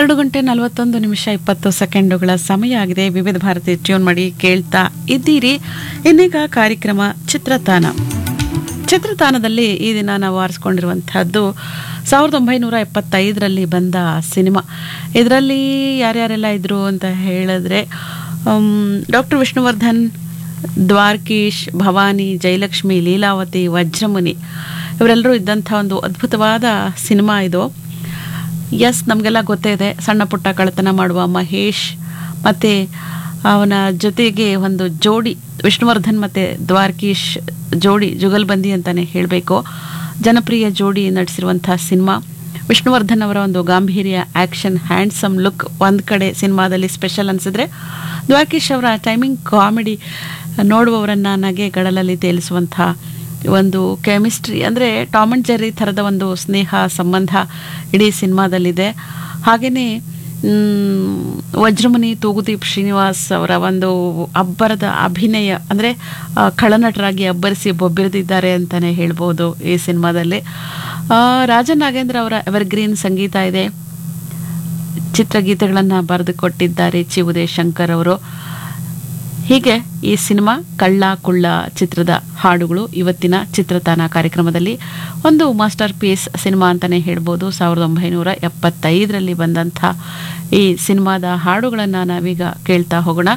ಎರಡು ಗಂಟೆ ನಲವತ್ತೊಂದು ನಿಮಿಷ ಇಪ್ಪತ್ತು ಸೆಕೆಂಡುಗಳ ಸಮಯ ಆಗಿದೆ ವಿವಿಧ ಭಾರತಿ ಟ್ಯೂನ್ ಮಾಡಿ ಕೇಳ್ತಾ ಇದ್ದೀರಿ ಇನ್ನೀಗ ಕಾರ್ಯಕ್ರಮ ಚಿತ್ರತಾನ ಚಿತ್ರತಾನದಲ್ಲಿ ಈ ದಿನ ನಾವು ಆರಿಸ್ಕೊಂಡಿರುವಂತಹದ್ದು ಸಾವಿರದ ಒಂಬೈನೂರ ಎಪ್ಪತ್ತೈದರಲ್ಲಿ ಬಂದ ಸಿನಿಮಾ ಇದರಲ್ಲಿ ಯಾರ್ಯಾರೆಲ್ಲ ಇದ್ರು ಅಂತ ಹೇಳಿದ್ರೆ ಡಾಕ್ಟರ್ ವಿಷ್ಣುವರ್ಧನ್ ದ್ವಾರ್ಕೀಶ್ ಭವಾನಿ ಜಯಲಕ್ಷ್ಮಿ ಲೀಲಾವತಿ ವಜ್ರಮುನಿ ಇವರೆಲ್ಲರೂ ಇದ್ದಂಥ ಒಂದು ಅದ್ಭುತವಾದ ಸಿನಿಮಾ ಇದು ಎಸ್ ನಮಗೆಲ್ಲ ಗೊತ್ತೇ ಇದೆ ಸಣ್ಣ ಪುಟ್ಟ ಕಳ್ಳತನ ಮಾಡುವ ಮಹೇಶ್ ಮತ್ತು ಅವನ ಜೊತೆಗೆ ಒಂದು ಜೋಡಿ ವಿಷ್ಣುವರ್ಧನ್ ಮತ್ತು ದ್ವಾರ್ಕೀಶ್ ಜೋಡಿ ಜುಗಲ್ಬಂದಿ ಅಂತಲೇ ಹೇಳಬೇಕು ಜನಪ್ರಿಯ ಜೋಡಿ ನಟಿಸಿರುವಂಥ ಸಿನಿಮಾ ವಿಷ್ಣುವರ್ಧನ್ ಅವರ ಒಂದು ಗಾಂಭೀರ್ಯ ಆ್ಯಕ್ಷನ್ ಹ್ಯಾಂಡ್ಸಮ್ ಲುಕ್ ಒಂದು ಕಡೆ ಸಿನಿಮಾದಲ್ಲಿ ಸ್ಪೆಷಲ್ ಅನಿಸಿದ್ರೆ ದ್ವಾರ್ಕೀಶ್ ಅವರ ಟೈಮಿಂಗ್ ಕಾಮಿಡಿ ನೋಡುವವರನ್ನು ನಗೆಗಳಲಲ್ಲಿ ತೇಲಿಸುವಂಥ ಒಂದು ಕೆಮಿಸ್ಟ್ರಿ ಅಂದರೆ ಟಾಮ್ ಅಂಡ್ ಜೆರ್ರಿ ಥರದ ಒಂದು ಸ್ನೇಹ ಸಂಬಂಧ ಇಡೀ ಸಿನಿಮಾದಲ್ಲಿದೆ ಹಾಗೆಯೇ ವಜ್ರಮುನಿ ತೂಗುದೀಪ್ ಶ್ರೀನಿವಾಸ್ ಅವರ ಒಂದು ಅಬ್ಬರದ ಅಭಿನಯ ಅಂದರೆ ಖಳನಟರಾಗಿ ಅಬ್ಬರಿಸಿ ಬೊಬ್ಬಿರಿದಿದ್ದಾರೆ ಅಂತಲೇ ಹೇಳ್ಬೋದು ಈ ಸಿನಿಮಾದಲ್ಲಿ ರಾಜನ್ ನಾಗೇಂದ್ರ ಅವರ ಎವರ್ಗ್ರೀನ್ ಸಂಗೀತ ಇದೆ ಚಿತ್ರಗೀತೆಗಳನ್ನು ಬರೆದು ಕೊಟ್ಟಿದ್ದಾರೆ ಚಿ ಉದಯ್ ಶಂಕರ್ ಅವರು ಹೀಗೆ ಈ ಸಿನಿಮಾ ಕಳ್ಳ ಕುಳ್ಳ ಚಿತ್ರದ ಹಾಡುಗಳು ಇವತ್ತಿನ ಚಿತ್ರತಾನ ಕಾರ್ಯಕ್ರಮದಲ್ಲಿ ಒಂದು ಮಾಸ್ಟರ್ ಪೀಸ್ ಸಿನಿಮಾ ಅಂತಲೇ ಹೇಳ್ಬೋದು ಸಾವಿರದ ಒಂಬೈನೂರ ಎಪ್ಪತ್ತೈದರಲ್ಲಿ ಬಂದಂಥ ಈ ಸಿನಿಮಾದ ಹಾಡುಗಳನ್ನು ನಾವೀಗ ಕೇಳ್ತಾ ಹೋಗೋಣ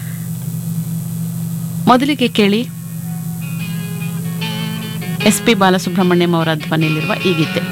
ಮೊದಲಿಗೆ ಕೇಳಿ ಎಸ್ ಪಿ ಬಾಲಸುಬ್ರಹ್ಮಣ್ಯಂ ಅವರ ಧ್ವನಿಯಲ್ಲಿರುವ ಈ ಗೀತೆ